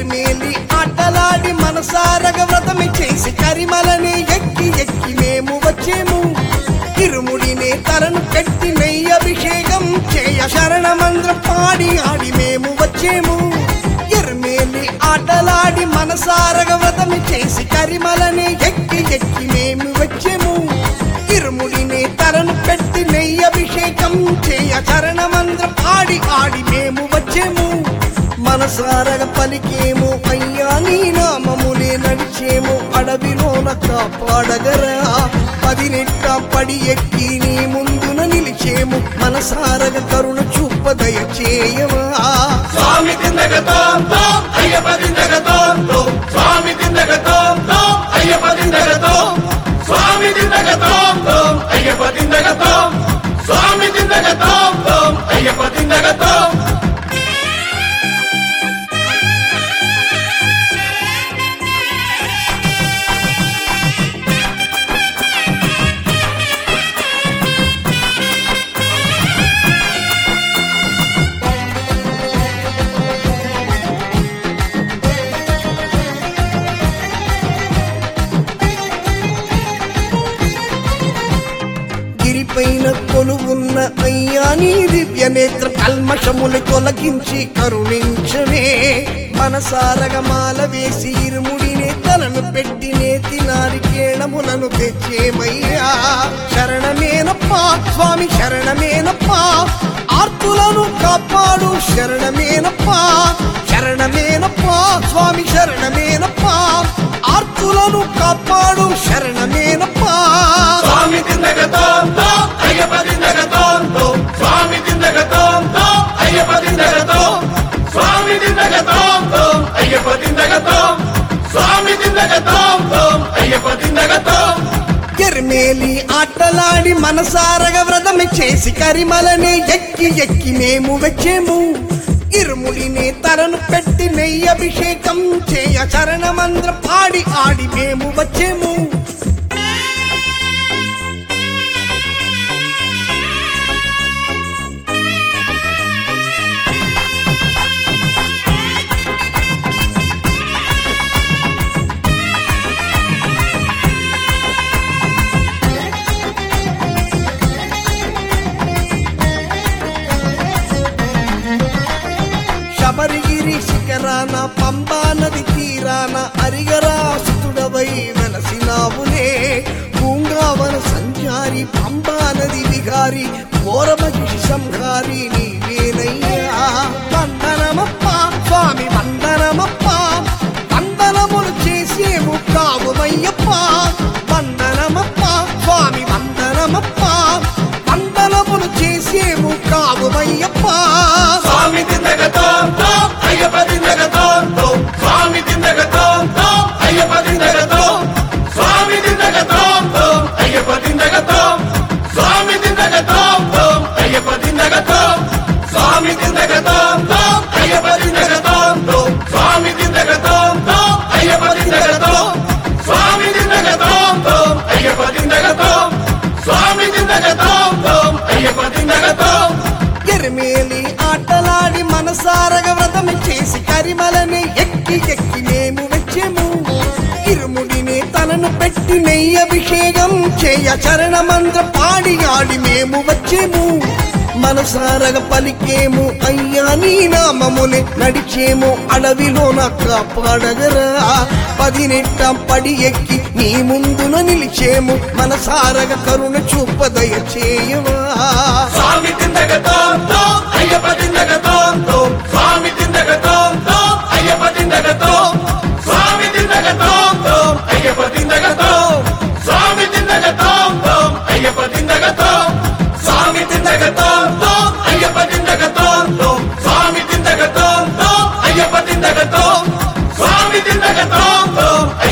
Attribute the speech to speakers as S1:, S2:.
S1: ఎరుమేలి ఆటలాడి మనసారగ వ్రతమి చేసి కరిమలనే ఎక్కి ఎక్కి మేము వచ్చేము ఇరుముడినే తలను కట్టి నెయ్యి అభిషేకం చేయ శరణమంత్రం పాడి ఆడి మేము వచ్చేము ఎరుమేలి ఆటలాడి మనసారగ వ్రతమి చేసి కరిమలనే ఎక్కి ఎక్కి మేము వచ్చేము ఇరుముడిని తలను పెట్టి నెయ్యి అభిషేకం చేయ చరణమంత్రం ఆడి ఆడి మేము వచ్చేము మనసారగ పలికేము అయ్యా నీ నామములే నడిచేము అడవిలోన కాపాడగరా పదినెట్ట పడి ఎక్కి నీ ముందున నిలిచేము మనసారగ కరుణ చూపదయ చేయవా
S2: స్వామి తిందగతోం తోం అయ్యప్ప తిందగతోం తోం స్వామి తిందగతోం తోం అయ్యప్ప తిందగతోం స్వామి తిందగతోం తోం అయ్యప్ప తిందగతోం స్వామి తిందగతోం తోం అయ్యప్ప తిందగతోం
S1: గిరిపైన కొలువున్న అయ్యా నీ దివ్య నేత్ర కల్మషములు తొలగించి కరుణించవే మనసారగ మాల వేసి ఇరుముడినే తలను పెట్టి నేతి నారికేళములను తెచ్చేమయ్యా శరణమేనప్పా స్వామి శరణమేనప్పా ఆర్తులను కాపాడు శరణమేనప్పా శరణమేనప్పా స్వామి శరణమేనప్పా ఆర్తులను కాపాడు శరణమేనప్పా
S2: స్వామి తిందగతోం తోం అయ్యప్ప తిందగతోం తోం స్వామి తిందగతోం తోం అయ్యప్ప తిందగతోం స్వామి తిందగతోం తోం అయ్యప్ప తిందగతోం స్వామి తిందగతోం తోం అయ్యప్ప తిందగతోం
S1: ఎర్మేలి ఆటలాడి మనసారగ వ్రతమి చేసి కరిమలనే ఎక్కి ఎక్కి మేము వచ్చేము ఇరుముడిని తలను పెట్టి నెయ్యి అభిషేకం చేయ చరణమంత్ర పాడి ఆడి మేము వచ్చేము శబరిగిరి శిఖరాన పంబా నది తీరాన అరిగరాసుతుడవై వెలసినావులే పూంగావన సంచారి పంబా నది విహారి ఘోరమహిషి సంహారి నీవేనయ్యా వందనమప్ప స్వామి వందనమప్ప వందనములు చేసేము కావుమయ్యప్ప వందనమప్ప స్వామి వందనమప్ప వందనములు చేసేము కావుమయ్యప్ప
S2: స్వామి తిందగతోం తోం అయ్యప్ప తిందగతోం తోం స్వామి తిందగతోం తోం అయ్యప్ప తిందగతోం స్వామి తిందగతోం తోం అయ్యప్ప తిందగతోం స్వామి తిందగతోం తోం అయ్యప్ప తిందగతోం స్వామి తిందగతోం తోం అయ్యప్ప తిందగతోం తోం స్వామి తిందగతోం తోం అయ్యప్ప తిందగతోం స్వామి తిందగతోం తోం అయ్యప్ప తిందగతోం స్వామి తిందగతోం తోం అయ్యప్ప తిందగతోం
S1: ఎరిమేలి ఆటలాడి మనసారగ వ్రతమి చేసి కరిమలని ఎక్కి ఎక్కి మేము వచ్చేము ఇరుముడిని తనను పెట్టి నెయ్యి అభిషేకం చేయ చరణమంత్ర పాడి ఆడి మేము వచ్చేము మనసారగ పలికేము అయ్యా నీ నామముని నడిచేము అడవిలోన కాపాడగరా పదినెట్ట పడి ఎక్కి నీ ముందున నిలిచేము మనసారగ కరుణ చూపదయ చేయవా
S2: స్వామి తిందగతోం తోం అయ్యప్ప తిందగతోం తోం స్వామి తిందగతోం తోం అయ్యప్ప తిందగతోం స్వామి తిందగతోం తోం అయ్యప్ప తిందగతోం స్వామి తిందగతోం తోం అయ్యప్ప తిందగతోం స్వామి తిందగతోం తోం అయ్యప్ప తిందగతోం తోం స్వామి తిందగతోం తోం అయ్యప్ప తిందగతోం స్వామి తిందగతోం తోం